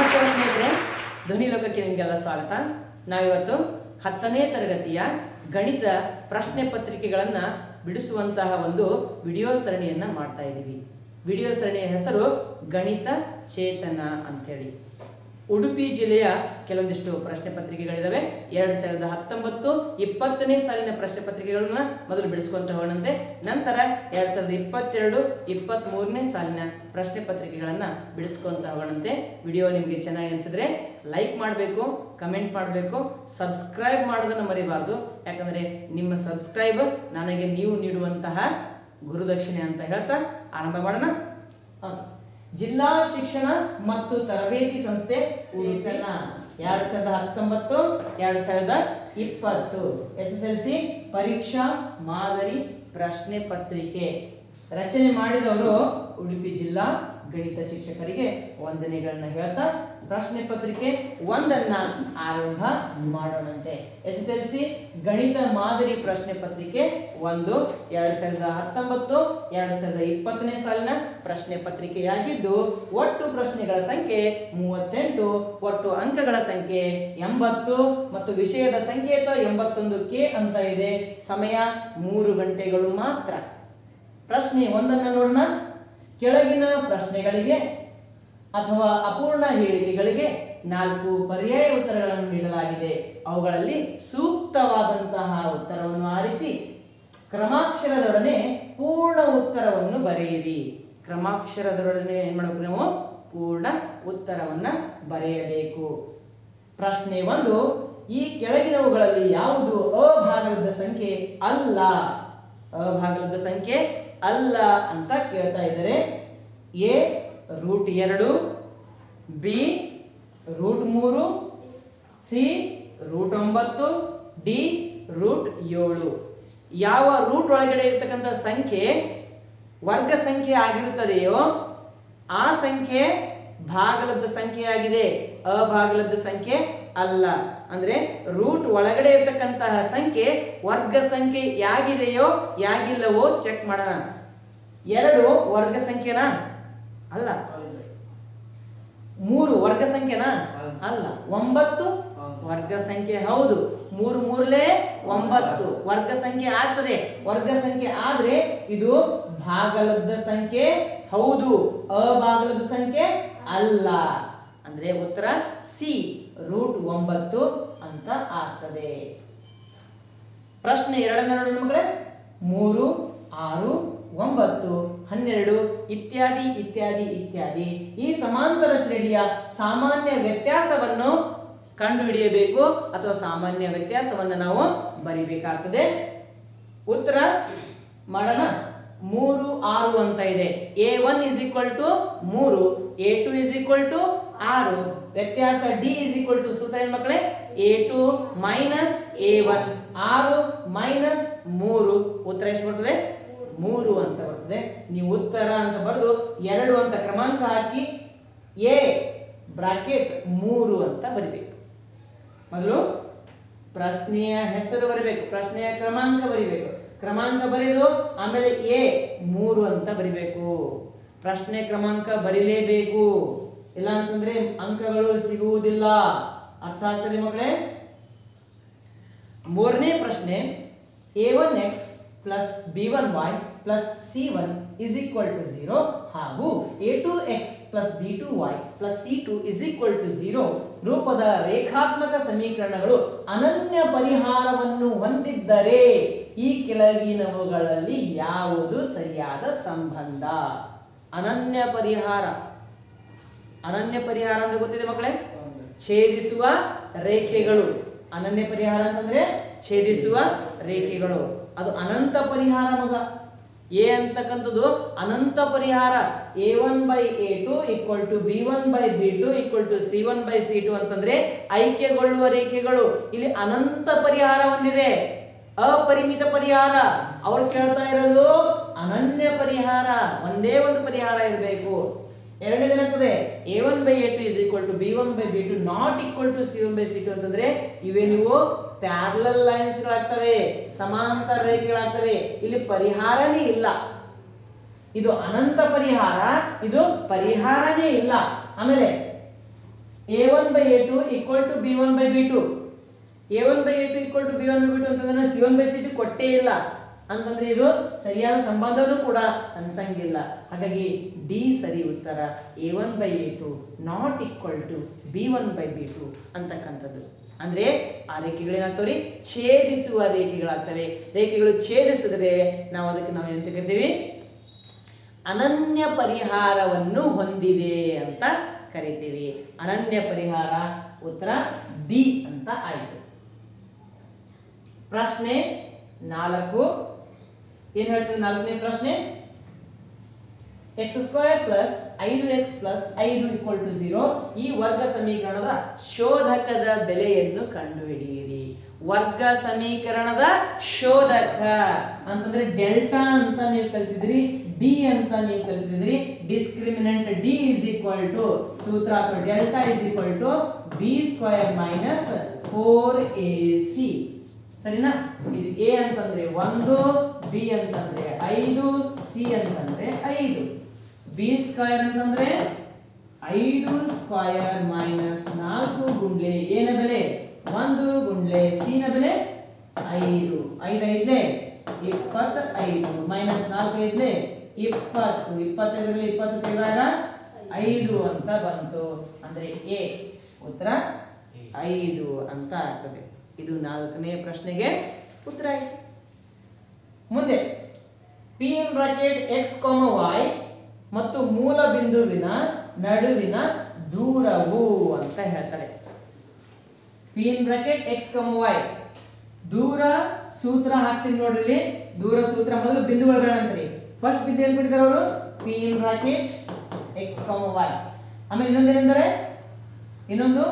ನಮಸ್ಕಾರ ಸ್ನೇಹಿತರೆ ಧ್ವನಿ ಲೋಕಕ್ಕೆ ನಿಮಗೆಲ್ಲ ಸ್ವಾಗತ ನಾವಿವತ್ತು ಹತ್ತನೇ ತರಗತಿಯ ಗಣಿತ ಪ್ರಶ್ನೆ ಪತ್ರಿಕೆಗಳನ್ನು ಬಿಡಿಸುವಂತಹ ಒಂದು ವಿಡಿಯೋ ಸರಣಿಯನ್ನು ಮಾಡ್ತಾ ಇದ್ದೀವಿ ವಿಡಿಯೋ ಸರಣಿಯ ಹೆಸರು ಗಣಿತ ಚೇತನ ಅಂಥೇಳಿ ಉಡುಪಿ ಜಿಲ್ಲೆಯ ಕೆಲವೊಂದಿಷ್ಟು ಪ್ರಶ್ನೆ ಪತ್ರಿಕೆಗಳಿದಾವೆ ಎರಡು ಸಾವಿರದ ಹತ್ತೊಂಬತ್ತು ಇಪ್ಪತ್ತನೇ ಸಾಲಿನ ಪ್ರಶ್ನೆ ಪತ್ರಿಕೆಗಳನ್ನ ಮೊದಲು ಬಿಡಿಸ್ಕೊಂತ ಹೋಗೋಣಂತೆ ನಂತರ ಎರಡು ಸಾವಿರದ ಇಪ್ಪತ್ತೆರಡು ಇಪ್ಪತ್ತ್ ಮೂರನೇ ಸಾಲಿನ ಪ್ರಶ್ನೆ ಪತ್ರಿಕೆಗಳನ್ನ ಬಿಡಿಸ್ಕೊಂತ ಹೋಗೋಣಂತೆ ವಿಡಿಯೋ ನಿಮಗೆ ಚೆನ್ನಾಗಿ ಅನಿಸಿದ್ರೆ ಲೈಕ್ ಮಾಡಬೇಕು ಕಮೆಂಟ್ ಮಾಡಬೇಕು ಸಬ್ಸ್ಕ್ರೈಬ್ ಮಾಡೋದನ್ನು ಮರಿಬಾರ್ದು ಯಾಕಂದರೆ ನಿಮ್ಮ ಸಬ್ಸ್ಕ್ರೈಬ್ ನನಗೆ ನೀವು ನೀಡುವಂತಹ ಗುರುದಕ್ಷಿಣೆ ಅಂತ ಹೇಳ್ತಾ ಆರಂಭ ಮಾಡೋಣ ಹಾ. ಜಿಲ್ಲಾ ಶಿಕ್ಷಣ ಮತ್ತು ತರಬೇತಿ ಸಂಸ್ಥೆ ಉಡುಪಿನ ಎರಡ್ ಸಾವಿರದ ಹತ್ತೊಂಬತ್ತು ಎರಡ್ ಸಾವಿರದ ಇಪ್ಪತ್ತು ಎಸ್ ಎಸ್ ಎಲ್ ಸಿ ಪರೀಕ್ಷಾ ಮಾದರಿ ಪ್ರಶ್ನೆ ಪತ್ರಿಕೆ ರಚನೆ ಮಾಡಿದವರು ಉಡುಪಿ ಜಿಲ್ಲಾ ಗಣಿತ ಶಿಕ್ಷಕರಿಗೆ ವಂದನೆಗಳನ್ನ ಹೇಳ್ತಾ ಪ್ರಶ್ನೆ ಪತ್ರಿಕೆ ಒಂದನ್ನ ಆರಂಭ ಮಾಡೋಣಂತೆ ಎಸ್ ಎಸ್ ಎಲ್ ಸಿ ಗಣಿತ ಮಾದರಿ ಪ್ರಶ್ನೆ ಪತ್ರಿಕೆ ಒಂದು ಎರಡ್ ಸಾವಿರದ ಹತ್ತೊಂಬತ್ತು ಎರಡ್ ಸಾವಿರದ ಇಪ್ಪತ್ತನೇ ಸಾಲಿನ ಪ್ರಶ್ನೆ ಪತ್ರಿಕೆಯಾಗಿದ್ದು ಒಟ್ಟು ಪ್ರಶ್ನೆಗಳ ಸಂಖ್ಯೆ ಮೂವತ್ತೆಂಟು ಒಟ್ಟು ಅಂಕಗಳ ಸಂಖ್ಯೆ ಎಂಬತ್ತು ಮತ್ತು ವಿಷಯದ ಸಂಕೇತ ಎಂಬತ್ತೊಂದು ಕೆ ಅಂತ ಇದೆ ಸಮಯ ಮೂರು ಗಂಟೆಗಳು ಮಾತ್ರ ಪ್ರಶ್ನೆ ಒಂದನ್ನ ನೋಡೋಣ ಕೆಳಗಿನ ಪ್ರಶ್ನೆಗಳಿಗೆ ಅಥವಾ ಅಪೂರ್ಣ ಹೇಳಿಕೆಗಳಿಗೆ ನಾಲ್ಕು ಪರ್ಯಾಯ ಉತ್ತರಗಳನ್ನು ನೀಡಲಾಗಿದೆ ಅವುಗಳಲ್ಲಿ ಸೂಕ್ತವಾದಂತಹ ಉತ್ತರವನ್ನು ಆರಿಸಿ ಕ್ರಮಾಕ್ಷರದೊಡನೆ ಪೂರ್ಣ ಉತ್ತರವನ್ನು ಬರೆಯಿರಿ ಕ್ರಮಾಕ್ಷರದೊಡನೆ ಏನ್ ಮಾಡಬೇಕು ನಾವು ಪೂರ್ಣ ಉತ್ತರವನ್ನ ಬರೆಯಬೇಕು ಪ್ರಶ್ನೆ ಒಂದು ಈ ಕೆಳಗಿನವುಗಳಲ್ಲಿ ಯಾವುದು ಅಭಾಗಲಬ್ಧ ಸಂಖ್ಯೆ ಅಲ್ಲ ಅಭಾಗಲಬ್ಧ ಸಂಖ್ಯೆ ಅಲ್ಲ ಅಂತ ಕೇಳ್ತಾ ಇದ್ದಾರೆ ಎ ರೂಟ್ ಎರಡು ಬಿ ರೂಟ್ ಮೂರು ಸಿ ರೂಟ್ ಒಂಬತ್ತು ಡಿ ರೂಟ್ ಏಳು ಯಾವ ರೂಟ್ ಒಳಗಡೆ ಇರ್ತಕ್ಕಂಥ ಸಂಖ್ಯೆ ವರ್ಗ ಸಂಖ್ಯೆ ಆಗಿರುತ್ತದೆಯೋ ಆ ಸಂಖ್ಯೆ ಭಾಗಲಬ್ಧ ಸಂಖ್ಯೆಯಾಗಿದೆ ಅಭಾಗಲಬ್ಧ ಸಂಖ್ಯೆ ಅಲ್ಲ ಅಂದ್ರೆ ರೂಟ್ ಒಳಗಡೆ ಇರ್ತಕ್ಕಂತಹ ಸಂಖ್ಯೆ ವರ್ಗ ಸಂಖ್ಯೆ ಯಾಗಿದೆಯೋ ಯಾಗಿಲ್ಲವೋ ಚೆಕ್ ಮಾಡೋಣ ಎರಡು ವರ್ಗ ಸಂಖ್ಯೆನಾ ಅಲ್ಲ ಮೂರು ವರ್ಗ ಸಂಖ್ಯೆನಾ ಅಲ್ಲ ಒಂಬತ್ತು ವರ್ಗ ಸಂಖ್ಯೆ ಹೌದು ಮೂರು ಮೂರಲೇ ಒಂಬತ್ತು ವರ್ಗ ಸಂಖ್ಯೆ ಆಗ್ತದೆ ವರ್ಗ ಸಂಖ್ಯೆ ಆದ್ರೆ ಇದು ಭಾಗಲಬ್ಧ ಸಂಖ್ಯೆ ಹೌದು ಅಭಾಗಲಬ್ಧ ಸಂಖ್ಯೆ ಅಲ್ಲ ಅಂದ್ರೆ ಉತ್ತರ ಸಿ ರೂಟ್ ಒಂಬತ್ತು ಅಂತ ಆಗ್ತದೆ ಪ್ರಶ್ನೆ ಎರಡನೇ ನೋಡೋಣ ಮಕ್ಕಳೇ ಮೂರು ಆರು ಒಂಬತ್ತು ಹನ್ನೆರಡು ಇತ್ಯಾದಿ ಇತ್ಯಾದಿ ಇತ್ಯಾದಿ ಈ ಸಮಾಂತರ ಶ್ರೇಣಿಯ ಸಾಮಾನ್ಯ ವ್ಯತ್ಯಾಸವನ್ನು ಕಂಡುಹಿಡಿಯಬೇಕು ಅಥವಾ ಸಾಮಾನ್ಯ ವ್ಯತ್ಯಾಸವನ್ನು ನಾವು ಬರಿಬೇಕಾಗ್ತದೆ ಉತ್ತರ ಮಾಡೋಣ ಮೂರು ಆರು ಅಂತ ಇದೆ A one is equal to ಮೂರು A two is equal to ಆರು ವ್ಯತ್ಯಾಸ ಡಿ ಇಸ್ ಈಕ್ವಲ್ ಟು ಸೂತ್ರ ಏನ್ ಮಕ್ಕಳೇ A two minus A one ಆರು ಮೈನಸ್ ಮೂರು ಉತ್ತರ ಎಷ್ಟು ಬರ್ತದೆ ಮೂರು ಅಂತ ಬರ್ತದೆ ನೀವು ಉತ್ತರ ಅಂತ ಬರೆದು ಎರಡು ಅಂತ ಕ್ರಮಾಂಕ ಹಾಕಿ ಎ ಬ್ರಾಕೆಟ್ ಮೂರು ಅಂತ ಬರಿಬೇಕು ಮೊದಲು ಪ್ರಶ್ನೆಯ ಹೆಸರು ಬರಿಬೇಕು ಪ್ರಶ್ನೆಯ ಕ್ರಮಾಂಕ ಬರಿಬೇಕು ಕ್ರಮಾಂಕ ಬರೆದು ಆಮೇಲೆ ಎ ಮೂರು ಅಂತ ಬರಿಬೇಕು ಪ್ರಶ್ನೆ ಕ್ರಮಾಂಕ ಬರಿಲೇಬೇಕು ಇಲ್ಲ ಅಂತಂದ್ರೆ ಅಂಕಗಳು ಸಿಗುವುದಿಲ್ಲ ಅರ್ಥ ಆಗ್ತದೆ ಮಕ್ಕಳೇ ಮೂರನೇ ಪ್ರಶ್ನೆ A one X plus B one Y plus C one is equal to zero ಹಾಗೂ A two X plus B two Y plus C two is equal to zero ರೂಪದ ರೇಖಾತ್ಮಕ ಸಮೀಕರಣಗಳು ಅನನ್ಯ ಪರಿಹಾರವನ್ನು ಹೊಂದಿದ್ದರೆ ಈ ಕೆಳಗಿನವುಗಳಲ್ಲಿ ಯಾವುದು ಸರಿಯಾದ ಸಂಬಂಧ ಅನನ್ಯ ಪರಿಹಾರ ಅನನ್ಯ ಪರಿಹಾರ ಅಂದ್ರೆ ಗೊತ್ತಿದೆ ಮಕ್ಕಳೇ ಛೇದಿಸುವ ರೇಖೆಗಳು ಅನನ್ಯ ಪರಿಹಾರ ಅಂತಂದ್ರೆ ಛೇದಿಸುವ ರೇಖೆಗಳು ಅದು ಅನಂತ ಪರಿಹಾರ ಮಗ ಎ ಅಂತಕ್ಕಂಥದ್ದು ಅನಂತ ಪರಿಹಾರ A one by A two equal to B one by B two equal to C one by C two ಅಂತಂದ್ರೆ ಐಕ್ಯಗೊಳ್ಳುವ ರೇಖೆಗಳು ಇಲ್ಲಿ ಅನಂತ ಪರಿಹಾರ ಹೊಂದಿದೆ ಅಪರಿಮಿತ ಪರಿಹಾರ ಅವ್ರು ಕೇಳ್ತಾ ಇರೋದು ಅನನ್ಯ ಪರಿಹಾರ ಒಂದೇ ಒಂದು ಪರಿಹಾರ ಇರಬೇಕು ಎರಡನೇದೇನಾಗ್ತದೆ A one by A two is equal to B one by B two not equal to C one by C two ಅಂತಂದ್ರೆ ಇವೇ ನೀವು ಪ್ಯಾರಲಲ್ ಲೈನ್ಸ್ಗಳಾಗ್ತವೆ ಸಮಾಂತರ ರೇಖೆಗಳಾಗ್ತವೆ ಇಲ್ಲಿ ಪರಿಹಾರನೇ ಇಲ್ಲ ಇದು ಅನಂತ ಪರಿಹಾರ ಇದು ಪರಿಹಾರನೇ ಇಲ್ಲ ಆಮೇಲೆ A one by A two equal to B one by B two A one by A two equal to B one by B two ಅಂತಂದ್ರೆ C one by C two ಕೊಟ್ಟೇ ಇಲ್ಲ ಅಂತಂದ್ರೆ ಇದು ಸರಿಯಾದ ಸಂಬಂಧನೂ ಕೂಡ ಅನ್ಸಂಗಿಲ್ಲ ಹಾಗಾಗಿ ಡಿ ಸರಿ ಉತ್ತರ A one by A two not equal to B one by B two ಅಂತಕ್ಕಂಥದ್ದು ಅಂದ್ರೆ ಆ ರೇಖೆಗಳೇನಾಗ್ತವ್ರಿ ಛೇದಿಸುವ ರೇಖೆಗಳಾಗ್ತವೆ ರೇಖೆಗಳು ಛೇದಿಸಿದ್ರೆ ನಾವು ಅದಕ್ಕೆ ನಾವು ಏನಂತ ಕರಿತೀವಿ ಅನನ್ಯ ಪರಿಹಾರವನ್ನು ಹೊಂದಿದೆ ಅಂತ ಕರಿತೀವಿ ಅನನ್ಯ ಪರಿಹಾರ ಉತ್ತರ ಡಿ ಅಂತ ಆಯಿತು ಪ್ರಶ್ನೆ ನಾಲ್ಕು ಏನ್ ಹೇಳ್ತದೆ ನಾಲ್ಕನೇ ಪ್ರಶ್ನೆ ಎಕ್ಸ್ ಸ್ಕ್ವೇರ್ ಪ್ಲಸ್ ಐದು ಎಕ್ಸ್ ಪ್ಲಸ್ ಐದು ಈಕ್ವಲ್ ಟು ಜೀರೋ ಈ ವರ್ಗ ಸಮೀಕರಣದ ಶೋಧಕದ ಬೆಲೆಯನ್ನು ಕಂಡುಹಿಡಿಯಿರಿ ವರ್ಗ ಸಮೀಕರಣದ ಶೋಧಕ ಅಂತಂದ್ರೆ ಡೆಲ್ಟಾ ಅಂತ ನೀವು ಕಲ್ತಿದ್ರಿ ಡಿ ಅಂತ ನೀವು ಕಲ್ತಿದ್ರಿ discriminant D is equal to ಸೂತ್ರ ಅಥವಾ delta is equal to B square minus four A C ಸರಿನಾ ಇದು ಎ ಅಂತಂದ್ರೆ ಒಂದು ಬಿ ಅಂತಂದ್ರೆ ಐದು ಸಿ ಅಂತಂದ್ರೆ ಐದು ಬಿ ಸ್ಕ್ವಯರ್ ಅಂತಂದ್ರೆ ಐದು ಸ್ಕ್ವಯರ್ ಮೈನಸ್ ನಾಲ್ಕು ಗುಂಡ್ಲೆ ಏನ ಬೆಲೆ ಒಂದು ಗುಂಡ್ಲೆ ಸಿ ನ ಬೆಲೆ ಐದು ಐದು ಐದ್ಲೆ ಇಪ್ಪತ್ತೈದು ಮೈನಸ್ ನಾಲ್ಕು ಐದ್ಲೆ ಇಪ್ಪತ್ತು ಇಪ್ಪತ್ತೈದರಲ್ಲಿ ಇಪ್ಪತ್ತು ತೆಗೆದಾಗ ಐದು ಅಂತ ಬಂತು ಅಂದ್ರೆ ಎ ಉತ್ತರ ಐದು ಅಂತ ಆಗ್ತದೆ ಇದು ನಾಲ್ಕನೇ ಪ್ರಶ್ನೆಗೆ ಉತ್ತರ ಆಯ್ತು ಮುಂದೆ P in bracket X comma Y ಮತ್ತು ಮೂಲ ಬಿಂದುವಿನ ನಡುವಿನ ದೂರವು ಅಂತ ಹೇಳ್ತಾರೆ P in bracket X comma Y ದೂರ ಸೂತ್ರ ಹಾಕ್ತೀನಿ ನೋಡ್ರಿ ಇಲ್ಲಿ. ದೂರ ಸೂತ್ರ ಮೊದಲು ಬಿಂದುಗಳು ಅಂತ್ರಿ ಫಸ್ಟ್ ಬಿಂದು ಏನ್ ಬಿಟ್ಟಿದ್ದಾರೆ ಅವರು P in bracket X comma Y ಆಮೇಲೆ ಇನ್ನೊಂದೇನೆಂದರೆ ಇನ್ನೊಂದು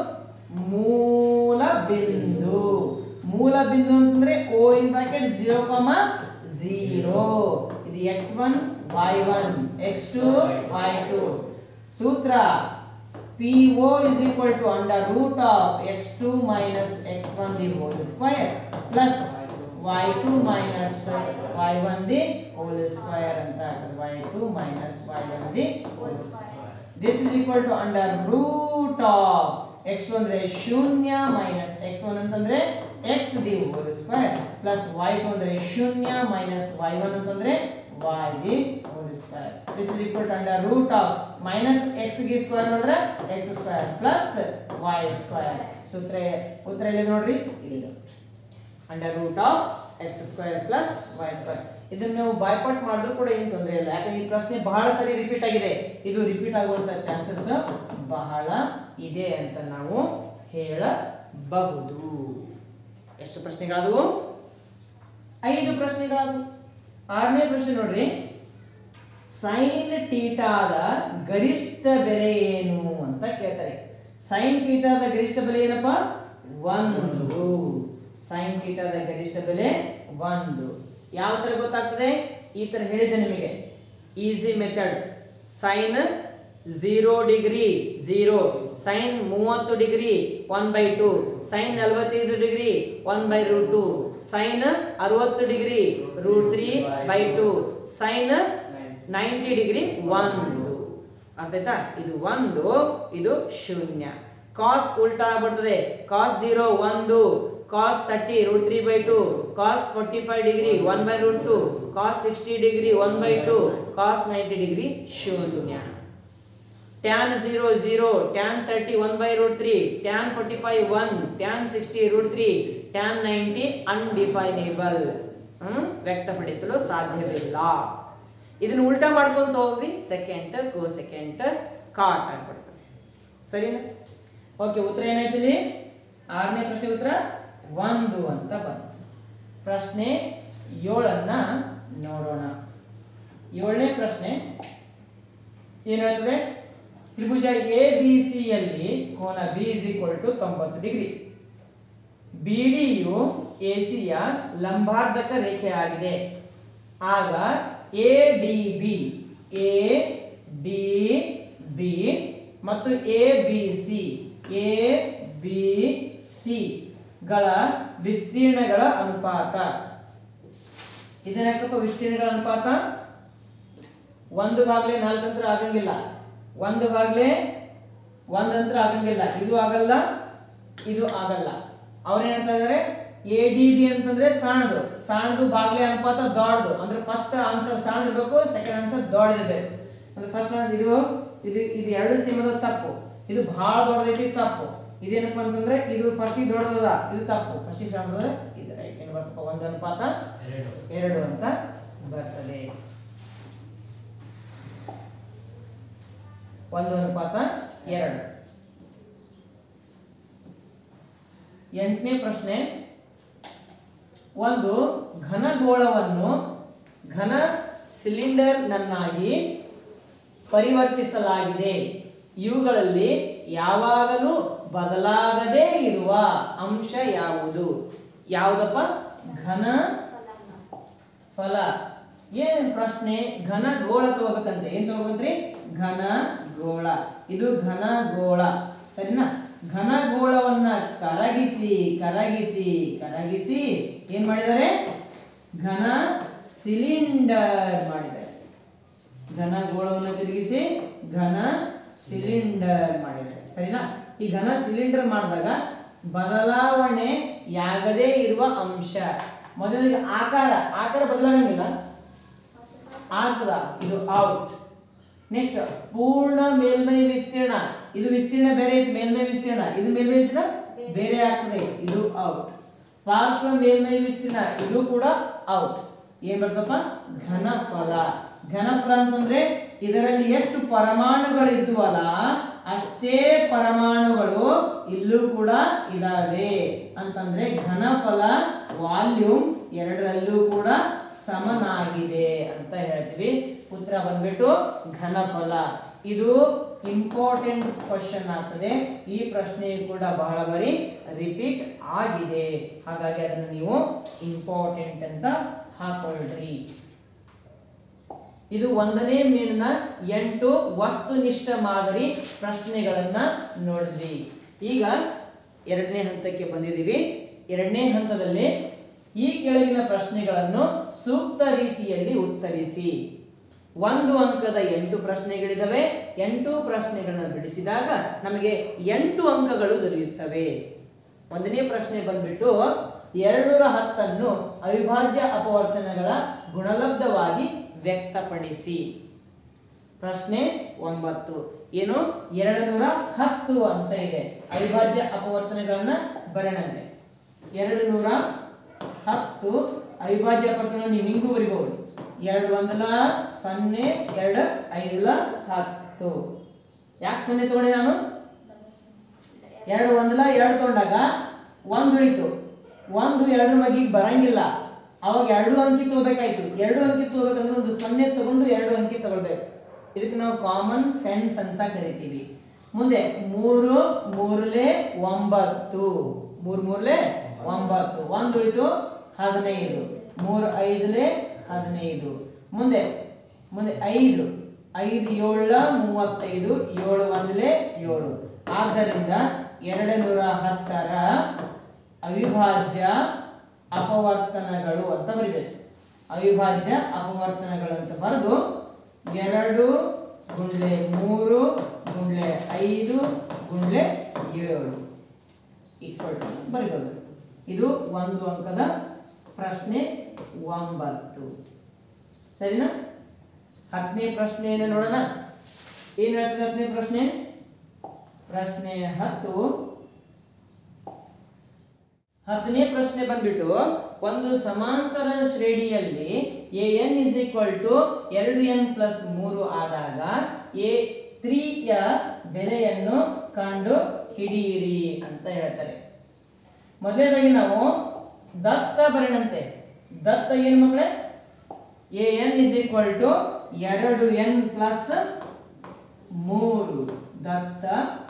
ಮೂಲ ಬಿಂದು ಮೂಲ ಬಿಂದು ಅಂತಂದ್ರೆ O in bracket zero comma zero ಇದು X one Y one X two Y two ಸೂತ್ರ P O is equal to under root of X two minus X one the whole square plus Y two minus Y one the whole square ಅಂತ ಆಗ್ತದೆ Y two minus Y one the whole square this is equal to under root of X ಅಂದ್ರೆ ಶೂನ್ಯ minus X one ಅಂತಂದ್ರೆ X the whole square plus Y two ಅಂದ್ರೆ ಶೂನ್ಯ minus Y one ಅಂತಂದ್ರೆ Y the whole square this is equal to under root of minus X ಗೆ square ಮಾಡಿದ್ರೆ X square plus Y square ಸೂತ್ರ ಉತ್ತರ ಎಲ್ಲಿ ನೋಡ್ರಿ ಇಲ್ಲಿ under root of X square plus Y square ಇದನ್ನು ನೀವು ಬಾಯ್ಪಾಟ್ ಮಾಡಿದ್ರು ಕೂಡ ಏನು ತೊಂದರೆ ಇಲ್ಲ ಯಾಕಂದ್ರೆ ಈ ಪ್ರಶ್ನೆ ಬಹಳ ಸರಿ ರಿಪೀಟ್ ಆಗಿದೆ ಇದು ರಿಪೀಟ್ ಆಗುವಂತ ಚಾನ್ಸಸ್ ಬಹಳ ಇದೆ ಅಂತ ನಾವು ಹೇಳಬಹುದು ಎಷ್ಟು ಪ್ರಶ್ನೆಗಳಾದವು ಐದು ಪ್ರಶ್ನೆಗಳಾದವು ಆರನೇ ಪ್ರಶ್ನೆ ನೋಡ್ರಿ ಸೈನ್ ಟೀಟಾದ ಗರಿಷ್ಠ ಬೆಲೆ ಏನು ಅಂತ ಕೇಳ್ತಾರೆ ಸೈನ್ ಟೀಟಾದ ಗರಿಷ್ಠ ಬೆಲೆ ಏನಪ್ಪ ಒಂದು ಸೈನ್ ಟೀಟಾದ ಗರಿಷ್ಠ ಬೆಲೆ ಒಂದು ಯಾವ ತರ ಗೊತ್ತಾಗ್ತದೆ ಈ ತರ ಹೇಳಿದ್ದೆ ನಿಮಗೆ easy method sine zero degree zero sine ಮೂವತ್ತು degree one by two sine ನಲವತ್ತೈದು degree one by root two sine ಅರವತ್ತು degree root three by two sine ninety degree ಒಂದು ಅರ್ಥ ಆಯ್ತಾ ಇದು ಒಂದು ಇದು ಶೂನ್ಯ ಕಾಸ್ ಉಲ್ಟಾ ಬರ್ತದೆ ಕಾಸ್ ಜೀರೋ ಒಂದು cos thirty root three by two cos forty five degree one by root two cos sixty degree one by two cos ninety degree ಶೂನ್ಯ tan zero zero tan thirty one by root three tan forty five one tan sixty root three tan ninety undefinable ವ್ಯಕ್ತಪಡಿಸಲು ಸಾಧ್ಯವಿಲ್ಲ ಇದನ್ನ ಉಲ್ಟಾ ಮಾಡ್ಕೊಂತ ಹೋಗ್ರಿ second ಕೋ second ಕಾಟ್ ಆಗ್ಬಿಡ್ತದೆ ಸರಿನಾ okay ಉತ್ತರ ಏನಾಯ್ತು ಇಲ್ಲಿ ಆರನೇ ಪ್ರಶ್ನೆ ಉತ್ತರ ಒಂದು ಅಂತ ಬಂತು ಪ್ರಶ್ನೆ ಏಳನ್ನ ನೋಡೋಣ ಏಳನೇ ಪ್ರಶ್ನೆ ಏನಾಗ್ತದೆ ತ್ರಿಭುಜ ಎ ಬಿ ಸಿ ಯಲ್ಲಿ ಕೋನ ಬಿ ಇಸ್ ಈಕ್ವಲ್ ಟು ತೊಂಬತ್ತು ಡಿಗ್ರಿ ಬಿ ಡಿಯು ಎ ಸಿಯ ಲಂಬಾರ್ಧಕ ರೇಖೆಯಾಗಿದೆ ಆಗ A D B A D B ಮತ್ತು A B C A B C ಗಳ ವಿಸ್ತೀರ್ಣಗಳ ಅನುಪಾತ ಇದೇನಾಗ್ತಪ್ಪ ವಿಸ್ತೀರ್ಣಗಳ ಅನುಪಾತ ಒಂದು ಭಾಗಲೆ ನಾಲ್ಕು ಅಂದ್ರೆ ಆಗಂಗಿಲ್ಲ ಒಂದು ಭಾಗಲೆ ಒಂದಂತ್ರ ಆಗಂಗಿಲ್ಲ ಇದು ಆಗಲ್ಲ ಇದು ಆಗಲ್ಲ ಅವ್ರೇನಂತ ಇದಾರೆ ಎ ಡಿ ಬಿ ಅಂತಂದ್ರೆ ಸಣ್ಣದು ಸಣ್ಣದು ಬಾಗ್ಲೆ ಅನುಪಾತ ದೊಡ್ಡದು ಅಂದ್ರೆ ಫಸ್ಟ್ ಆನ್ಸರ್ ಸಣ್ಣದಿರ್ಬೇಕು ಸೆಕೆಂಡ್ ಆನ್ಸರ್ ದೊಡ್ಡದಿರ್ಬೇಕು ಅಂದ್ರೆ ಫಸ್ಟ್ ಇದು ಇದು ಇದು ಎರಡು ಸಿಮದ ತಪ್ಪು ಇದು ಬಹಳ ದೊಡ್ಡದೈತಿ ತಪ್ಪು ಇದೇನಪ್ಪ ಅಂತಂದ್ರೆ ಇದು ಫಸ್ಟ್ ದೊಡ್ಡದದ ಇದು ತಪ್ಪು ಫಸ್ಟ್ ಸಣ್ಣದ ಇದು ರೈಟ್ ಏನು ಬರ್ತಪ್ಪ ಒಂದು ಅನುಪಾತ ಎರಡು ಎರಡು ಅಂತ ಬರ್ತದೆ ಒಂದು ಅನುಪಾತ ಎರಡು ಎಂಟನೇ ಪ್ರಶ್ನೆ ಒಂದು ಘನಗೋಳವನ್ನು ಘನ ಸಿಲಿಂಡರ್ನನ್ನಾಗಿ ಪರಿವರ್ತಿಸಲಾಗಿದೆ ಇವುಗಳಲ್ಲಿ ಯಾವಾಗಲೂ ಬದಲಾಗದೇ ಇರುವ ಅಂಶ ಯಾವುದು ಯಾವುದಪ್ಪ ಘನ ಫಲ ಏನ್ ಪ್ರಶ್ನೆ ಘನ ಗೋಳ ತಗೋಬೇಕಂತೆ ಏನ್ ತಗೋಬೇಕಂತ್ರಿ ಘನ ಗೋಳ ಇದು ಘನ ಗೋಳ ಸರಿನಾ ಘನ ಗೋಳವನ್ನ ಕರಗಿಸಿ ಕರಗಿಸಿ ಕರಗಿಸಿ ಏನ್ ಮಾಡಿದ್ದಾರೆ ಘನ ಸಿಲಿಂಡರ್ ಮಾಡಿದ್ದಾರೆ ಘನ ಗೋಳವನ್ನು ತಿರುಗಿಸಿ ಘನ ಸಿಲಿಂಡರ್ ಮಾಡಿದ್ದಾರೆ ಸರಿನಾ ಈ ಘನ ಸಿಲಿಂಡರ್ ಮಾಡಿದಾಗ ಬದಲಾವಣೆ ಯಾಗದೇ ಇರುವ ಅಂಶ ಮೊದಲಿಗೆ ಆಕಾರ ಆಕಾರ ಬದಲಾಗಂಗಿಲ್ಲ ಆಗ್ತದ ಇದು ಔಟ್ ನೆಕ್ಸ್ಟ್ ಪೂರ್ಣ ಮೇಲ್ಮೈ ವಿಸ್ತೀರ್ಣ ಇದು ವಿಸ್ತೀರ್ಣ ಬೇರೆ ಐತಿ ಮೇಲ್ಮೈ ವಿಸ್ತೀರ್ಣ ಇದು ಮೇಲ್ಮೈ ವಿಸ್ತೀರ್ಣ ಬೇರೆ ಆಗ್ತದೆ ಇದು ಔಟ್ ಪಾರ್ಶ್ವ ಮೇಲ್ಮೈ ವಿಸ್ತೀರ್ಣ ಇದು ಕೂಡ ಔಟ್ ಏನ್ ಬರ್ತಪ್ಪ ಘನಫಲ ಘನಫಲ ಅಂತಂದ್ರೆ ಇದರಲ್ಲಿ ಎಷ್ಟು ಪರಮಾಣುಗಳು ಇದ್ವಲ್ಲ ಅಷ್ಟೇ ಪರಮಾಣುಗಳು ಇಲ್ಲೂ ಕೂಡ ಇದಾವೆ ಅಂತಂದ್ರೆ ಘನಫಲ ವಾಲ್ಯೂಮ್ ಎರಡರಲ್ಲೂ ಕೂಡ ಸಮನಾಗಿದೆ ಅಂತ ಹೇಳ್ತೀವಿ ಉತ್ತರ ಬಂದ್ಬಿಟ್ಟು ಘನಫಲ ಇದು ಇಂಪಾರ್ಟೆಂಟ್ ಕ್ವಶನ್ ಆಗ್ತದೆ ಈ ಪ್ರಶ್ನೆ ಕೂಡ ಬಹಳ ಬಾರಿ ರಿಪೀಟ್ ಆಗಿದೆ ಹಾಗಾಗಿ ಅದನ್ನು ನೀವು ಇಂಪಾರ್ಟೆಂಟ್ ಅಂತ ಹಾಕೊಳ್ರಿ ಇದು ಒಂದನೇ ಮೇಲಿನ ಎಂಟು ವಸ್ತುನಿಷ್ಠ ಮಾದರಿ ಪ್ರಶ್ನೆಗಳನ್ನ ನೋಡಿದ್ವಿ ಈಗ ಎರಡನೇ ಹಂತಕ್ಕೆ ಬಂದಿದ್ದೀವಿ ಎರಡನೇ ಹಂತದಲ್ಲಿ ಈ ಕೆಳಗಿನ ಪ್ರಶ್ನೆಗಳನ್ನು ಸೂಕ್ತ ರೀತಿಯಲ್ಲಿ ಉತ್ತರಿಸಿ ಒಂದು ಅಂಕದ ಎಂಟು ಪ್ರಶ್ನೆಗಳಿದಾವೆ ಎಂಟು ಪ್ರಶ್ನೆಗಳನ್ನ ಬಿಡಿಸಿದಾಗ ನಮಗೆ ಎಂಟು ಅಂಕಗಳು ದೊರೆಯುತ್ತವೆ ಒಂದನೇ ಪ್ರಶ್ನೆ ಬಂದ್ಬಿಟ್ಟು ಎರಡ್ನೂರ ಹತ್ತನ್ನು ಅವಿಭಾಜ್ಯ ಅಪವರ್ತನಗಳ ಗುಣಲಬ್ಧವಾಗಿ ವ್ಯಕ್ತಪಡಿಸಿ ಪ್ರಶ್ನೆ ಒಂಬತ್ತು ಏನು ಎರಡು ನೂರ ಹತ್ತು ಅಂತ ಇದೆ ಅವಿಭಾಜ್ಯ ಅಪವರ್ತನಗಳನ್ನ ಬರೋಣಂತೆ ಎರಡು ನೂರ ಹತ್ತು ಅವಿಭಾಜ್ಯ ಅಪವರ್ತನ ನೀವು ಹಿಂಗೂ ಬರಿಬಹುದು ಎರಡು ಒಂದಲ ಸೊನ್ನೆ ಎರಡು ಐದಲ ಹತ್ತು ಯಾಕೆ ಸೊನ್ನೆ ತಗೊಂಡೆ ನಾನು ಎರಡು ಒಂದಲ ಎರಡು ತಗೊಂಡಾಗ ಒಂದು ಉಳಿತು ಒಂದು ಎರಡು ಮಗಿಗೆ ಬರಂಗಿಲ್ಲ ಅವಾಗ ಎರಡು ಅಂಕಿ ತಗೋಬೇಕಾಯ್ತು ಎರಡು ಅಂಕಿ ತಗೋಬೇಕಂದ್ರೆ ಒಂದು ಸೊನ್ನೆ ತಗೊಂಡು ಎರಡು ಅಂಕಿ ತಗೊಳ್ಬೇಕು ಇದಕ್ಕೆ ನಾವು ಕಾಮನ್ ಸೆನ್ಸ್ ಅಂತ ಕರಿತೀವಿ ಮುಂದೆ ಮೂರು ಮೂರಲೆ ಒಂಬತ್ತು ಮೂರ್ ಮೂರ್ಲೆ ಒಂಬತ್ತು ಒಂದು ಉಳಿತು ಹದಿನೈದು ಮೂರು ಐದಲೆ ಹದಿನೈದು ಮುಂದೆ ಮುಂದೆ ಐದು ಐದು ಏಳ ಮೂವತ್ತೈದು ಏಳು ಒಂದಲೆ ಏಳು ಆದ್ದರಿಂದ ಎರಡು ನೂರ ಹತ್ತರ ಅವಿಭಾಜ್ಯ ಅಪವರ್ತನಗಳು ಅಂತ ಬರಿಬೇಕು ಅವಿಭಾಜ್ಯ ಅಪವರ್ತನಗಳು ಅಂತ ಬರೆದು ಎರಡು ಗುಂಡ್ಲೆ ಮೂರು ಗುಂಡ್ಲೆ ಐದು ಗುಂಡ್ಲೆ ಏಳು ಈಕ್ವಲ್ ಟು ಬರಿಬೋದು ಇದು ಒಂದು ಅಂಕದ ಪ್ರಶ್ನೆ ಒಂಬತ್ತು ಸರಿನಾ ಹತ್ತನೇ ಪ್ರಶ್ನೆಯನ್ನು ನೋಡೋಣ ಏನು ಹೇಳ್ತದೆ ಹತ್ತನೇ ಪ್ರಶ್ನೆ ಪ್ರಶ್ನೆ ಹತ್ತು ಹತ್ತನೇ ಪ್ರಶ್ನೆ ಬಂದ್ಬಿಟ್ಟು ಒಂದು ಸಮಾಂತರ ಶ್ರೇಣಿಯಲ್ಲಿ A N is equal to ಎರಡು ಎನ್ ಪ್ಲಸ್ ಮೂರು ಆದಾಗ ಎ ತ್ರೀಯ ಬೆಲೆಯನ್ನು ಕಂಡು ಹಿಡಿಯಿರಿ ಅಂತ ಹೇಳ್ತಾರೆ ಮೊದಲನೇದಾಗಿ ನಾವು ದತ್ತ ಬರೆಣಂತೆ ದತ್ತ ಏನು ಮಕ್ಕಳೇ A N is equal to ಎರಡು ಎನ್ ಪ್ಲಸ್ ಮೂರು ದತ್ತ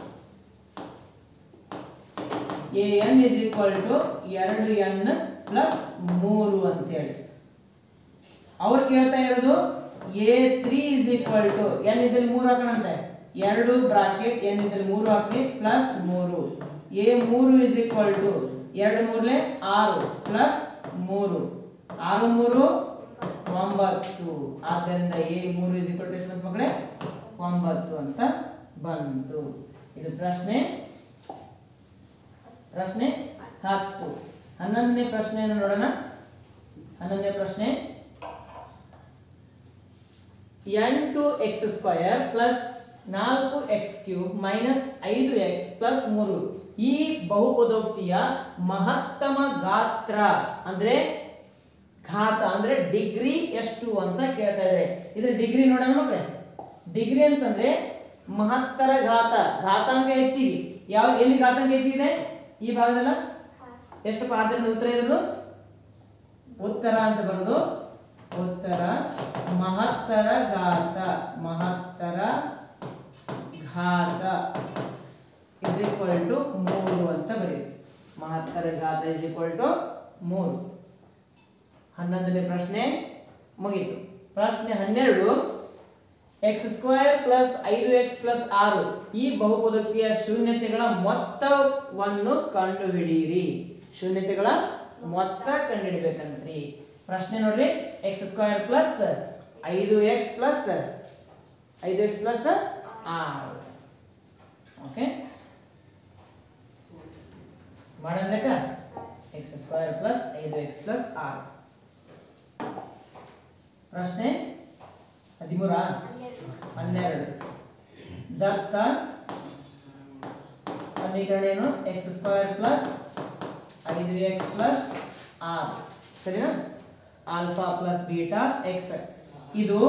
A N is equal to ಎರಡು ಎನ್ ಪ್ಲಸ್ ಮೂರು ಅಂತೇಳಿ ಅವ್ರು ಕೇಳ್ತಾ ಇರೋದು A three is equal to N ಇದ್ರಲ್ಲಿ ಮೂರು ಹಾಕೋಣಂತೆ ಎರಡು ಬ್ರಾಕೆಟ್ ಎನ್ ಇದ್ರಲ್ಲಿ ಮೂರು ಹಾಕಿ ಪ್ಲಸ್ ಮೂರು ಎ ಮೂರು ಇಸ್ ಈಕ್ವಲ್ ಟು ಎರಡು ಮೂರ್ಲೆ ಆರು ಪ್ಲಸ್ ಮೂರು ಆರು ಮೂರು ಒಂಬತ್ತು ಆದ್ದರಿಂದ ಎ ಮೂರು ಇಸ್ ಈಕ್ವಲ್ ಟು ಎಷ್ಟು ಬಂತು ಮಕ್ಕಳೇ ಒಂಬತ್ತು ಅಂತ ಬಂತು ಇದು ಪ್ರಶ್ನೆ ಪ್ರಶ್ನೆ ಹತ್ತು ಹನ್ನೊಂದನೇ ಪ್ರಶ್ನೆಯನ್ನು ನೋಡೋಣ ಹನ್ನೊಂದನೇ ಪ್ರಶ್ನೆ ಎಂಟು ಎಕ್ಸ್ ಸ್ಕ್ವಯರ್ ಪ್ಲಸ್ ನಾಲ್ಕು ಎಕ್ಸ್ ಕ್ಯೂಬ್ ಮೈನಸ್ ಐದು ಎಕ್ಸ್ ಪ್ಲಸ್ ಮೂರು ಈ ಬಹುಪದೋಕ್ತಿಯ ಮಹತ್ತಮ ಗಾತ್ರ ಅಂದ್ರೆ ಘಾತ ಅಂದ್ರೆ ಡಿಗ್ರಿ ಎಷ್ಟು ಅಂತ ಕೇಳ್ತಾ ಇದ್ದಾರೆ ಇದ್ರ ಡಿಗ್ರಿ ನೋಡೋಣ ಮಕ್ಕಳೇ ಡಿಗ್ರಿ ಅಂತಂದ್ರೆ ಮಹತ್ತರ ಘಾತ ಘಾತಾಂಕ ಹೆಚ್ಚಿಗೆ ಯಾವ ಎಲ್ಲಿ ಘಾತಾಂಕ ಹೆಚ್ಚಿಗಿದೆ ಈ ಭಾಗದಲ್ಲ ಎಷ್ಟು ಆದ್ದರಿಂದ ಉತ್ತರ ಇರೋದು ಉತ್ತರ ಅಂತ ಬರೋದು ಉತ್ತರ ಮಹತ್ತರ ಘಾತ ಮಹತ್ತರ ಘಾತ ಇಸ್ ಈಕ್ವಲ್ ಟು ಮೂರು ಅಂತ ಬರೆಯಿರಿ ಮಹತ್ತರ ಘಾತ ಇಸ್ ಈಕ್ವಲ್ ಟು ಮೂರು ಹನ್ನೊಂದನೇ ಪ್ರಶ್ನೆ ಮುಗೀತು ಪ್ರಶ್ನೆ ಹನ್ನೆರಡು ಎಕ್ಸ್ ಸ್ಕ್ವೇರ್ ಪ್ಲಸ್ ಐದು ಎಕ್ಸ್ ಪ್ಲಸ್ ಆರು ಈ ಬಹುಪದೋಕ್ತಿಯ ಶೂನ್ಯತೆಗಳ ಮೊತ್ತವನ್ನು ಕಂಡುಹಿಡಿಯಿರಿ ಶೂನ್ಯತೆಗಳ ಮೊತ್ತ ಕಂಡುಹಿಡಿಬೇಕಂತ್ರಿ ಪ್ರಶ್ನೆ ನೋಡ್ರಿ ಎಕ್ಸ್ ಸ್ಕ್ವೇರ್ ಪ್ಲಸ್ ಐದು ಎಕ್ಸ್ ಪ್ಲಸ್ ಐದು ಎಕ್ಸ್ ಪ್ಲಸ್ ಆರು ಓಕೆ ಮಾಡೋಣ ಲೆಕ್ಕ ಎಕ್ಸ್ ಸ್ಕ್ವೇರ್ ಪ್ಲಸ್ ಐದು ಎಕ್ಸ್ ಪ್ಲಸ್ ಆರು ಪ್ರಶ್ನೆ ಹದಿಮೂರ ಹನ್ನೆರಡು ದತ್ತ ಸಮೀಕರಣ ಏನು ಎಕ್ಸ್ ಸ್ಕ್ವೇರ್ ಪ್ಲಸ್ ಐದು ಎಕ್ಸ್ ಪ್ಲಸ್ ಆರ್ ಸರಿನಾ ಆಲ್ಫಾ ಪ್ಲಸ್ ಬೀಟಾ ಎಕ್ಸ್ ಇದು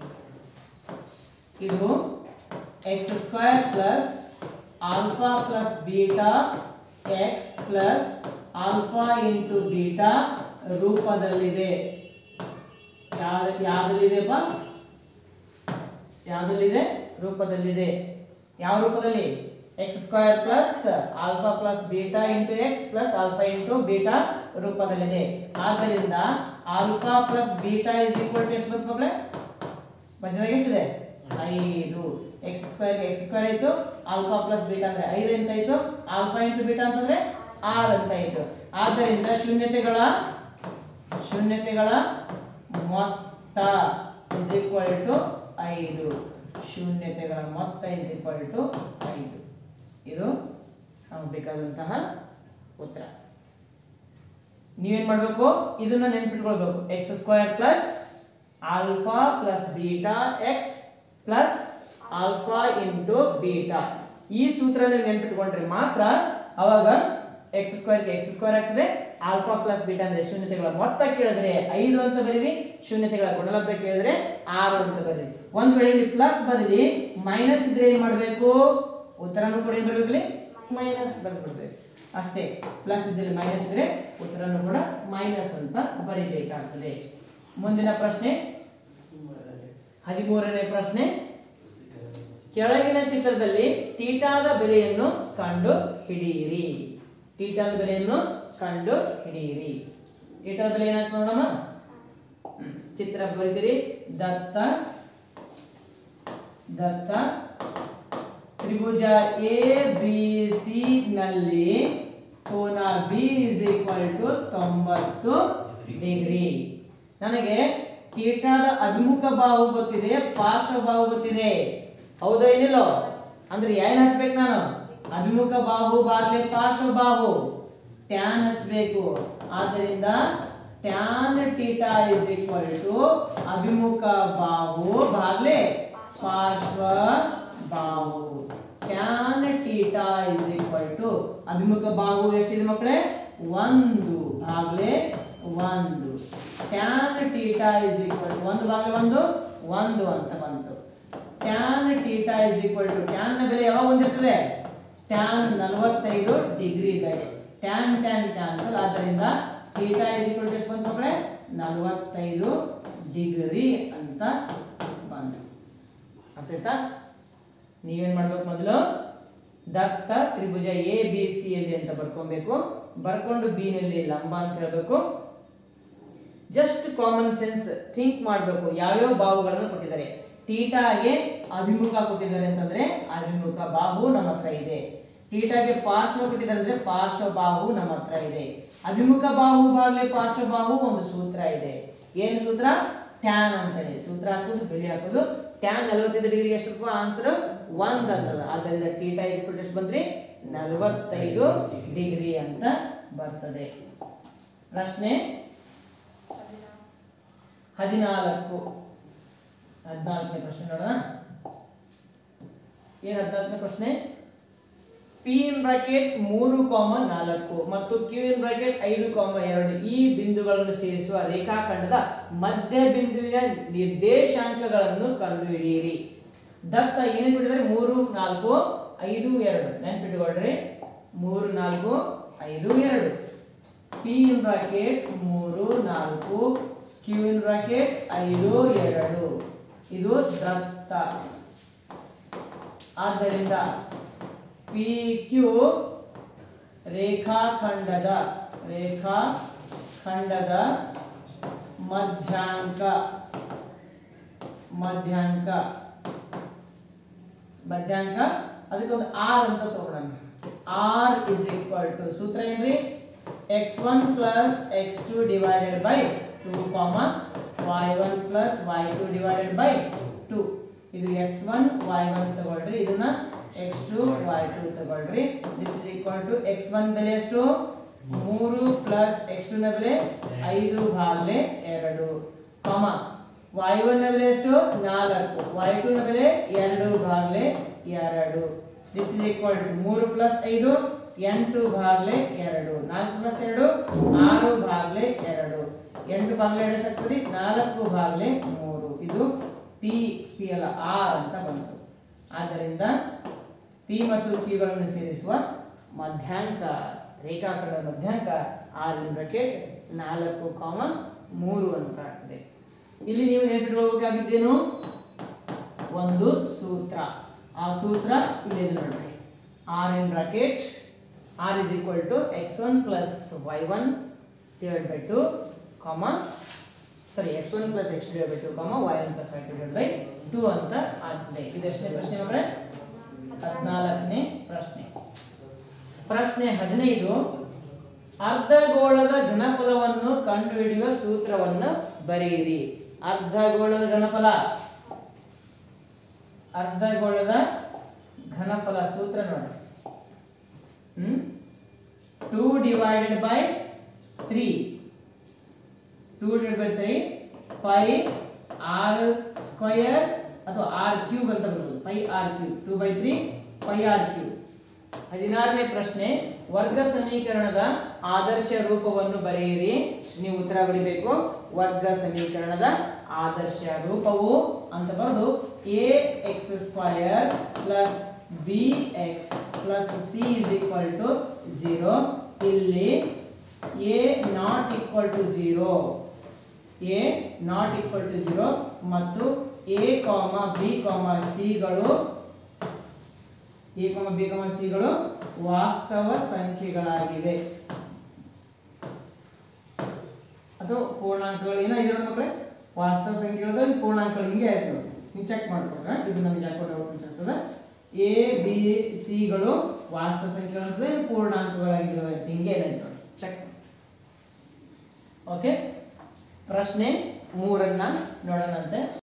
ಇದು X square plus alpha plus beta X plus alpha into beta ರೂಪದಲ್ಲಿದೆ ಯಾವ್ದು ಯಾವ್ದಲ್ಲಿದೆಪ್ಪ ಯಾವ್ದಲ್ಲಿದೆ ರೂಪದಲ್ಲಿದೆ ಯಾವ ರೂಪದಲ್ಲಿ X square plus alpha plus beta into X plus alpha into beta ರೂಪದಲ್ಲಿದೆ ಆದ್ದರಿಂದ alpha plus beta is equal to ಎಷ್ಟು ಬಂತು ಮಕ್ಕಳೇ ಮಧ್ಯದಾಗ ಎಷ್ಟಿದೆ ಐದು ಎಕ್ಸ್ ಸ್ಕ್ವೇರ್ ಎಕ್ಸ್ ಸ್ಕ್ವೇರ್ ಆಯ್ತು ಆಲ್ಫಾ ಪ್ಲಸ್ ಬೀಟಾ ಅಂದ್ರೆ ಐದು ಅಂತ ಆಯ್ತು ಆಲ್ಫಾ ಇಂಟು ಬೀಟಾ ಅಂತಂದ್ರೆ ಆರ್ ಅಂತ ಆಯ್ತು ಆದ್ದರಿಂದ ಶೂನ್ಯತೆಗಳ ಶೂನ್ಯತೆಗಳ ಮೊತ್ತ ಇಸ್ ಈಕ್ವಲ್ ಟು ಐದು ಶೂನ್ಯತೆಗಳ ಮೊತ್ತ ಇಸ್ ಈಕ್ವಲ್ ಟು ಐದು ಇದು ನಮಗೆ ಬೇಕಾದಂತಹ ಉತ್ತರ ನೀವೇನ್ ಮಾಡಬೇಕು ಇದನ್ನ ನೆನ್ಪಿಟ್ಕೊಳ್ಬೇಕು X square plus alpha plus beta X plus alpha into beta ಈ ಸೂತ್ರ ನೀವು ನೆನ್ಪಿಟ್ಕೊಂಡ್ರೆ ಮಾತ್ರ ಅವಾಗ ಎಕ್ಸ್ ಸ್ಕ್ವೇರ್ಗೆ ಎಕ್ಸ್ ಸ್ಕ್ವೇರ್ ಆಗ್ತದೆ ಆಲ್ಫಾ ಪ್ಲಸ್ ಬೀಟಾ ಅಂದ್ರೆ ಶೂನ್ಯತೆಗಳ ಮೊತ್ತ ಕೇಳಿದ್ರೆ ಐದು ಅಂತ ಬರೀರಿ ಶೂನ್ಯತೆಗಳ ಗುಣಲಬ್ಧ ಕೇಳಿದ್ರೆ ಆರು ಅಂತ ಬರೀರಿ ಒಂದ್ ವೇಳೆ ಇಲ್ಲಿ ಪ್ಲಸ್ ಬದಲಿ ಮೈನಸ್ ಇದ್ರೆ ಏನ್ ಮಾಡ್ಬೇಕು ಉತ್ತರನೂ ಕೂಡ ಏನ್ ಬರ್ಬೇಕಲ್ಲಿ ಮೈನಸ್ ಬರ್ಬಿಡ್ಬೇಕು ಅಷ್ಟೇ ಪ್ಲಸ್ ಇದ್ದಲ್ಲಿ ಮೈನಸ್ ಇದ್ರೆ ಉತ್ತರನೂ ಕೂಡ ಮೈನಸ್ ಅಂತ ಬರೀಬೇಕಾಗ್ತದೆ ಮುಂದಿನ ಪ್ರಶ್ನೆ ಹದಿಮೂರನೇ ಪ್ರಶ್ನೆ ಕೆಳಗಿನ ಚಿತ್ರದಲ್ಲಿ ಟೀಟಾದ ಬೆಲೆಯನ್ನು ಕಂಡು ಹಿಡಿಯಿರಿ ಟೀಟಾದ ಬೆಲೆಯನ್ನು ಕಂಡು ಹಿಡಿಯಿರಿ ಟೀಟಾದ ಬೆಲೆ ಏನಾಗ್ತದೆ ನೋಡಮ್ಮ ಹ್ಮ್. ಚಿತ್ರ ಬರೀತೀರಿ ದತ್ತ ದತ್ತ ತ್ರಿಭುಜ ಎ ಬಿ ಸಿ ನಲ್ಲಿ ಕೋನ ಬಿ ಇಸ್ ಈಕ್ವಲ್ ಟು ತೊಂಬತ್ತು ಡಿಗ್ರಿ ನನಗೆ ಕೀಟದ ಅಭಿಮುಖ ಬಾಹು ಗೊತ್ತಿದೆ ಪಾರ್ಶ್ವ ಬಾಹು ಗೊತ್ತಿದೆ ಹೌದೋ ಏನಿಲ್ಲೋ ಅಂದ್ರೆ ಏನ್ ಹಚ್ಬೇಕು ನಾನು ಅಭಿಮುಖ ಬಾಹು ಬಾಗ್ಲೆ ಪಾರ್ಶ್ವ ಬಾಹು ಟ್ಯಾನ್ ಹಚ್ಬೇಕು ಆದ್ದರಿಂದ tan theta is equal to ಅಭಿಮುಖ ಬಾಹು ಬಾಗ್ಲೆ ಪಾರ್ಶ್ವ ಬಾಹು tan theta is equal to ಅಭಿಮುಖ ಬಾಹು ಎಷ್ಟಿದೆ ಮಕ್ಕಳೇ ಒಂದು ಬಾಗ್ಲೆ ಒಂದು tan theta is equal to ಒಂದು ಬಾಗ್ಲೆ ಒಂದು ಒಂದು ಅಂತ ಬಂತು tan theta is equal to tan ನ ಬೆಲೆ ಯಾವಾಗ ಹೊಂದಿರ್ತದೆ ಟ್ಯಾನ್ ನಲವತ್ತೈದು ಡಿಗ್ರಿ ಬೆಲೆ ಟ್ಯಾನ್ ಟ್ಯಾನ್ ಕ್ಯಾನ್ಸಲ್ ಆದ್ದರಿಂದ ಟೀಟಾ ಇಸ್ ಈಕ್ವಲ್ ಟು ಎಷ್ಟು ಬಂತು ಮಕ್ಕಳೇ ನಲವತ್ತೈದು ಡಿಗ್ರಿ ಅಂತ ಬಂತು ಅರ್ಥ ಆಯ್ತಾ ನೀವೇನ್ ಮಾಡ್ಬೇಕು ಮೊದಲು ದತ್ತ ತ್ರಿಭುಜ ಎ ಬಿ ಸಿ ಅಲ್ಲಿ ಅಂತ ಬರ್ಕೊಬೇಕು ಬರ್ಕೊಂಡು ಬಿ ನಲ್ಲಿ ಲಂಬ ಅಂತ ಹೇಳ್ಬೇಕು ಜಸ್ಟ್ ಕಾಮನ್ ಸೆನ್ಸ್ ಥಿಂಕ್ ಮಾಡಬೇಕು ಯಾವ್ಯಾವ ಬಾಹುಗಳನ್ನು ಕೊಟ್ಟಿದ್ದಾರೆ ಟೀಟಾಗೆ ಅಭಿಮುಖ ಕೊಟ್ಟಿದ್ದಾರೆ ಅಂತಂದ್ರೆ ಅಭಿಮುಖ ಬಾಹು ನಮ್ಮ ಹತ್ರ ಇದೆ ಟೀಟಾಗೆ ಪಾರ್ಶ್ವ ಕೊಟ್ಟಿದ್ದಾರೆ ಅಂದ್ರೆ ಪಾರ್ಶ್ವ ಬಾಹು ನಮ್ಮ ಹತ್ರ ಇದೆ ಅಭಿಮುಖ ಬಾಹು ಬಾಗ್ಲೆ ಪಾರ್ಶ್ವ ಬಾಹು ಒಂದು ಸೂತ್ರ ಇದೆ ಏನು ಸೂತ್ರ ಟ್ಯಾನ್ ಅಂತೇಳಿ ಸೂತ್ರ ಹಾಕೋದು ಬೆಲೆ ಹಾಕೋದು ಟ್ಯಾನ್ ನಲವತ್ತೈದು ಡಿಗ್ರಿ ಎಷ್ಟು ಆನ್ಸರ್ ಒಂದ್ ಅಂತದ ಆದ್ದರಿಂದ ಟೀಟಾ ಇಸ್ ಎಷ್ಟು ಬಂದ್ರಿ ನಲವತ್ತೈದು ಡಿಗ್ರಿ ಅಂತ ಬರ್ತದೆ ಪ್ರಶ್ನೆ ಹದಿನಾಲ್ಕು ಹದಿನಾಲ್ಕನೇ ಪ್ರಶ್ನೆ ನೋಡೋಣ ಏನ್ ಹದಿನಾಲ್ಕನೇ ಪ್ರಶ್ನೆ ಪಿ ಇನ್ ಬ್ರಾಕೆಟ್ ಮೂರು ಕಾಮ ನಾಲ್ಕು ಮತ್ತು ಕ್ಯೂ ಇನ್ ಬ್ರಾಕೆಟ್ ಐದು ಕಾಮ ಎರಡು ಈ ಬಿಂದುಗಳನ್ನು ಸೇರಿಸುವ ರೇಖಾಖಂಡದ ಮಧ್ಯ ಬಿಂದುವಿನ ನಿರ್ದೇಶಾಂಕಗಳನ್ನು ಕಂಡುಹಿಡಿಯಿರಿ ದತ್ತ ಏನೇನು ಬಿಟ್ಟಿದ್ದಾರೆ ಮೂರು ನಾಲ್ಕು ಐದು ಎರಡು ನೆನ್ಪಿಟ್ಕೊಳ್ರಿ ಮೂರು ನಾಲ್ಕು ಐದು ಎರಡು ಪಿ ಇನ್ ಬ್ರಾಕೆಟ್ ಮೂರು ನಾಲ್ಕು ಕ್ಯೂ ಇನ್ ಬ್ರಾಕೆಟ್ ಐದು ಎರಡು ಇದು ದತ್ತ ಆದ್ದರಿಂದ ಪಿ ಕ್ಯೂ ರೇಖಾಖಂಡದ ರೇಖಾಖಂಡದ ಮಧ್ಯಾಂಕ ಮಧ್ಯಾಂಕ ಮಧ್ಯಾಂಕ ಅದಕ್ಕೊಂದು ಆರ್ ಅಂತ ತಗೊಳ್ಳೋಣ ಆರ್ ಇಸ್ ಈಕ್ವಲ್ ಟು ಸೂತ್ರ ಏನ್ರಿ X one plus X two divided by two comma Y one plus Y two divided by two ಇದು ಎಕ್ಸ್ ಒನ್ ವೈ ಒನ್ ತಗೊಳ್ರಿ ಇದನ್ನ ಎಕ್ಸ್ ಟು ವೈ ಟು ತಗೊಳ್ರಿ this is equal to X one ಬೆಲೆ ಎಷ್ಟು ಮೂರು plus X to ನ ಬೆಲೆ ಐದು ಭಾಗಲೆ ಎರಡು ಕಾಮ ವೈ ಒನ್ ನ ಬೆಲೆ ಎಷ್ಟು ನಾಲ್ಕು ವೈ ಟು ನ ಬೆಲೆ ಎರಡು ಭಾಗಲೆ ಎರಡು ದಿಸ್ ಇಸ್ ಈಕ್ವಲ್ ಟು ಮೂರು ಪ್ಲಸ್ ಐದು ಎಂಟು ಭಾಗಲೆ ಎರಡು ನಾಲ್ಕು ಪ್ಲಸ್ ಎರಡು ಆರು ಭಾಗಲೆ ಎರಡು ಎಂಟು ಭಾಗಲೆ ಎರಡು ಎಷ್ಟಾಗ್ತದೆ ನಾಲ್ಕು ಭಾಗಲೆ ಮೂರು ಇದು ಪಿ ಪಿ ಅಲ್ಲ ಆರ್ ಅಂತ ಬಂತು ಆದ್ದರಿಂದ ಪಿ ಮತ್ತು ಕಿಗಳನ್ನು ಸೇರಿಸುವ ಮಧ್ಯಾಂಕ ರೇಖಾಖಂಡದ ಮಧ್ಯಾಂಕ ಆರ್ ಇನ್ ಬ್ರಾಕೆಟ್ ನಾಲ್ಕು ಕಾಮ ಮೂರು ಅಂತ ಆಗ್ತದೆ ಇಲ್ಲಿ ನೀವು ನೆನಪಿಟ್ಕೊಳ್ಬೇಕಾಗಿದ್ದೇನು ಒಂದು ಸೂತ್ರ ಆ ಸೂತ್ರ ಇಲ್ಲಿ ನೋಡ್ರಿ R in bracket R is equal to X one plus Y one divide by two comma sorry X one plus X divide by two comma Y one plus Y divide by two ಅಂತ ಆಗ್ತದೆ ಇದೆಷ್ಟನೇ ಪ್ರಶ್ನೆ ಅವರೇ ಹದಿನಾಲ್ಕನೇ ಪ್ರಶ್ನೆ ಪ್ರಶ್ನೆ ಹದಿನೈದು ಅರ್ಧಗೋಳದ ಘನಫಲವನ್ನು ಕಂಡುಹಿಡಿಯುವ ಸೂತ್ರವನ್ನು ಬರೆಯಿರಿ ಅರ್ಧಗೋಳದ ಘನಫಲ ಅರ್ಧಗೋಳದ ಘನಫಲ ಸೂತ್ರ ನೋಡಿ hmm two divided by three two divide by three pi R square ಅಥವಾ ಆರ್ ಕ್ಯೂಬ್ ಅಂತ ಬರ್ತದೆ pi R cube two by three pi R cube ಹದಿನಾರನೇ ಪ್ರಶ್ನೆ ವರ್ಗ ಸಮೀಕರಣದ ಆದರ್ಶ ರೂಪವನ್ನು ಬರೆಯಿರಿ ನೀವು ಉತ್ತರ ಬರೀಬೇಕು ವರ್ಗ ಸಮೀಕರಣದ ಆದರ್ಶ ರೂಪವು ಅಂತ ಬರೆದು A X square plus B X plus C is equal to zero ಇಲ್ಲಿ A not equal to zero A not equal to zero ಮತ್ತು ಎ ಕಾಮ ಬಿ ಕಾಮ ಸಿಗಳು ಎ ಕಾಮ ಬಿ ಕಾಮ ಸಿಗಳು ವಾಸ್ತವ ಸಂಖ್ಯೆಗಳಾಗಿವೆ ಅಥವಾ ಪೂರ್ಣಾಂಕಗಳು ಏನೋ ಇದೆ ಮಕ್ಕಳೇ ವಾಸ್ತವ ಸಂಖ್ಯೆಗಳು ಪೂರ್ಣಾಂಕಗಳು ಹಿಂಗೆ ಆಯ್ತು ನೋಡಿ ನೀವು ಚೆಕ್ ಮಾಡ್ಕೊಂಡ್ರೆ ಇದು ನನಗೆ ಹಾಕೊಂಡು ಅನ್ಸುತ್ತದೆ ಎ ಬಿ ಸಿಗಳು ವಾಸ್ತವ ಸಂಖ್ಯೆಗಳು ಅಂತಂದ್ರೆ ಪೂರ್ಣಾಂಕಗಳಾಗಿದ್ದಾವೆ ಅಂತ ಹಿಂಗೆ ಏನಾಯ್ತು ನೋಡಿ ಚೆಕ್ ಓಕೆ ಪ್ರಶ್ನೆ ಮೂರನ್ನ ನೋಡೋಣಂತೆ